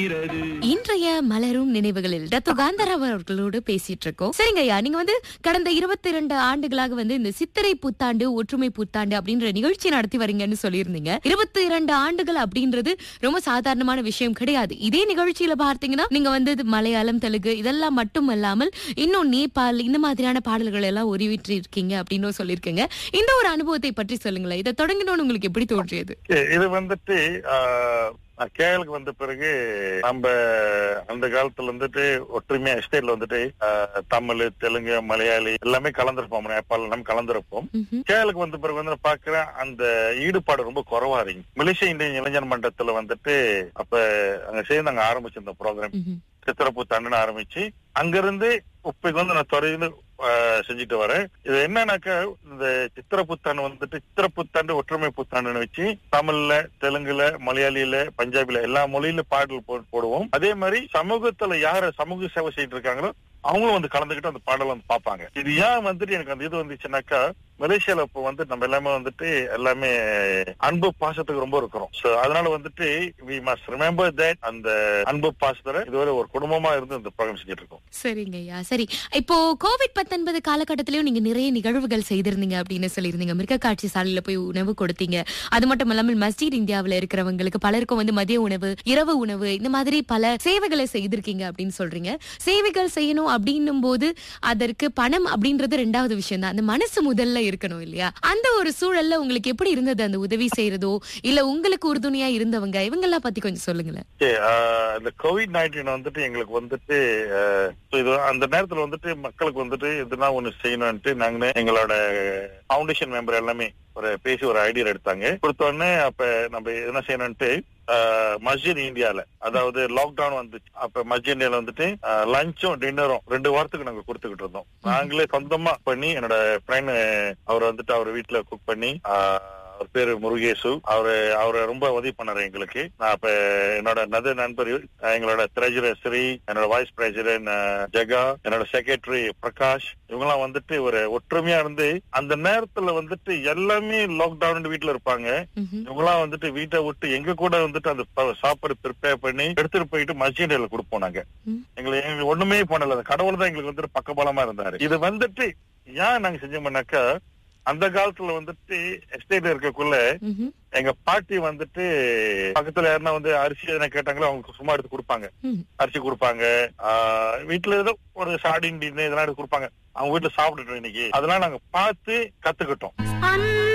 இன்றைய மலரும் நினைவுகளில் டத்து காந்தராவ் அவர்களோடு பேசிட்டு இருக்கோம் சரிங்க ஐயா நீங்க வந்து கடந்த இருபத்தி இரண்டு ஆண்டுகளாக வந்து இந்த சித்திரை புத்தாண்டு ஒற்றுமை புத்தாண்டு அப்படின்ற நிகழ்ச்சி நடத்தி வரீங்கன்னு சொல்லியிருந்தீங்க இருபத்தி இரண்டு ஆண்டுகள் அப்படின்றது ரொம்ப சாதாரணமான விஷயம் கிடையாது இதே நிகழ்ச்சியில பார்த்தீங்கன்னா நீங்க வந்து இது மலையாளம் தெலுங்கு இதெல்லாம் மட்டும் அல்லாமல் இன்னும் நேபாள் இந்த மாதிரியான பாடல்கள் எல்லாம் உருவிட்டு இருக்கீங்க அப்படின்னு சொல்லியிருக்கீங்க இந்த ஒரு அனுபவத்தை பற்றி சொல்லுங்களேன் இதை தொடங்கணும்னு உங்களுக்கு எப்படி தோன்றியது இது வந்துட்டு ஆஹ், நான் கேரளுக்கு வந்த பிறகு நம்ம அந்த காலத்துல வந்துட்டு ஒற்றுமையா எஸ்டேட்ல வந்துட்டு ஆஹ், தமிழ் தெலுங்கு மலையாளி எல்லாமே கலந்துருப்போம் நேபாள் எல்லாமே கலந்துருப்போம் ம்ஹும். கேரளுக்கு வந்த பிறகு வந்து நான் பாக்குறேன் அந்த ஈடுபாடு ரொம்ப குறைவா இருக்கு மலேசியா இந்தியன் இளைஞர் மன்றத்துல வந்துட்டு அப்ப அங்க சேர்ந்து அங்க ஆரம்பிச்சிருந்த ப்ரோக்ராம் ம்ஹும். சித்திரப்புத்தாண்டுன்னு ஆரம்பிச்சு அங்கிருந்து இப்பக்கு வந்து நான் தொடர்ந்து ஆஹ், செஞ்சுட்டு வரேன் இது என்னன்னாக்கா இந்த சித்திர புத்தாண்டு வந்துட்டு சித்திர புத்தாண்டு ஒற்றுமை புத்தாண்டுன்னு வச்சு தமிழ்ல தெலுங்குல மலையாளியில பஞ்சாபில எல்லா மொழியில பாடல் போ- போடுவோம் அதே மாதிரி சமூகத்துல யாரு சமூக சேவை செய்யிட்டு இருக்காங்களோ அவங்களும் வந்து கலந்துக்கிட்டு அந்த பாடலை வந்து பார்ப்பாங்க இது ஏன் வந்துட்டு எனக்கு அந்த இது வந்துச்சுன்னாக்கா மலேசியால இப்போ வந்து நம்ம எல்லாமே வந்துட்டு எல்லாமே அன்பு பாசத்துக்கு ரொம்ப இருக்கிறோம் சோ அதனால வந்துட்டு வி மஸ்ட் ரிமெம்பர் தட் அந்த அன்பு பாசத்துல இதுவரை ஒரு குடும்பமா இருந்து இந்த ப்ரோக்ராம் செஞ்சுட்டு இருக்கோம் சரிங்க ஐயா சரி இப்போ கோவிட் பத்தொன்பது காலகட்டத்திலயும் நீங்க நிறைய நிகழ்வுகள் செய்திருந்தீங்க அப்படின்னு சொல்லியிருந்தீங்க மிருக காட்சி சாலையில போய் உணவு கொடுத்தீங்க அது மட்டும் இல்லாமல் மஸ்ஜித் இந்தியாவுல இருக்கிறவங்களுக்கு பலருக்கும் வந்து மதிய உணவு இரவு உணவு இந்த மாதிரி பல சேவைகளை செய்திருக்கீங்க அப்படின்னு சொல்றீங்க சேவைகள் செய்யணும் அப்படின்னும் போது அதற்கு பணம் அப்படின்றது ரெண்டாவது விஷயம் தான் அந்த மனசு முதல்ல இருக்கணும் இல்லையா அந்த ஒரு சூழல்ல உங்களுக்கு எப்படி இருந்தது அந்த உதவி செய்யறதோ இல்ல உங்களுக்கு உறுதுணையா இருந்தவங்க இவங்கெல்லாம் பத்தி கொஞ்சம் சொல்லுங்களேன் Okay, ஆஹ் இந்த கோவிட் நைன்டீன் வந்துட்டு எங்களுக்கு வந்துட்டு ஆஹ், so இது அந்த நேரத்துல வந்துட்டு மக்களுக்கு வந்துட்டு இதுனா ஒண்ணு செய்யணும்ட்டு நாங்க எங்களோட ஃபவுண்டேஷன் மெம்பர் எல்லாமே ஒரு பேசி ஒரு ஐடியா எடுத்தாங்க கொடுத்த உடனே அப்ப நம்ம என்ன செய்யணும்ட்டு ஆஹ், மஸ்ஜித் இந்தியால அதாவது லாக்டவுன் வந்துச்சு அப்ப மஸ்ஜித் இந்தியால வந்துட்டு லஞ்சும் டின்னரும் ரெண்டு வாரத்துக்கு நாங்க கொடுத்துக்கிட்டு இருந்தோம் நாங்களே சொந்தமா பண்ணி என்னோட ஃப்ரெண்ட் அவர் வந்துட்டு அவர் வீட்டுல குக் பண்ணி ஆஹ், அவர் பேரு முருகேசு அவரு அவரு ரொம்ப உதவி பண்ணாரு எங்களுக்கு நான் அப்ப என்னோட நது நண்பர் அஹ் எங்களோட ட்ரெஜரர் ஸ்ரீ என்னோட வைஸ் பிரசிடென்ட் ஜெகா என்னோட செக்ரட்டரி பிரகாஷ் இவங்கெல்லாம் வந்துட்டு ஒரு ஒற்றுமையா இருந்து அந்த நேரத்துல வந்துட்டு எல்லாமே லாக்டவுன் வீட்டுல இருப்பாங்க ம்ஹும். இவங்கெல்லாம் வந்துட்டு வீட்டை விட்டு எங்க கூட வந்துட்டு அந்த ப- சாப்பாடு ப்ரிப்பேர் பண்ணி எடுத்துட்டு போயிட்டு மஸ்ஜிட்ல கொடுப்போம் நாங்க ம். எங்களுக்கு எங்களுக்கு ஒண்ணுமே பண்ணல அந்த கடவுள் தான் எங்களுக்கு வந்துட்டு பக்கபலமா இருந்தாரு இது வந்துட்டு ஏன் நாங்க செஞ்சோம்னாக்கா அந்த காலத்துல வந்துட்டு எஸ்டேட்ல இருக்கக்குள்ள ம்ஹும். எங்க பாட்டி வந்துட்டு பக்கத்துல யாருன்னா வந்து அரிசி எதனா கேட்டாங்களோ அவங்களுக்கு சும்மா எடுத்து கொடுப்பாங்க ம். அரிசி கொடுப்பாங்க ஆஹ் வீட்டுல ஏதோ ஒரு சாடின் இதெல்லாம் எடுத்து கொடுப்பாங்க அவங்க வீட்டுல சாப்பிட்டுட்டோம் இன்னைக்கு அதெல்லாம் நாங்க பார்த்து கத்துக்கிட்டோம்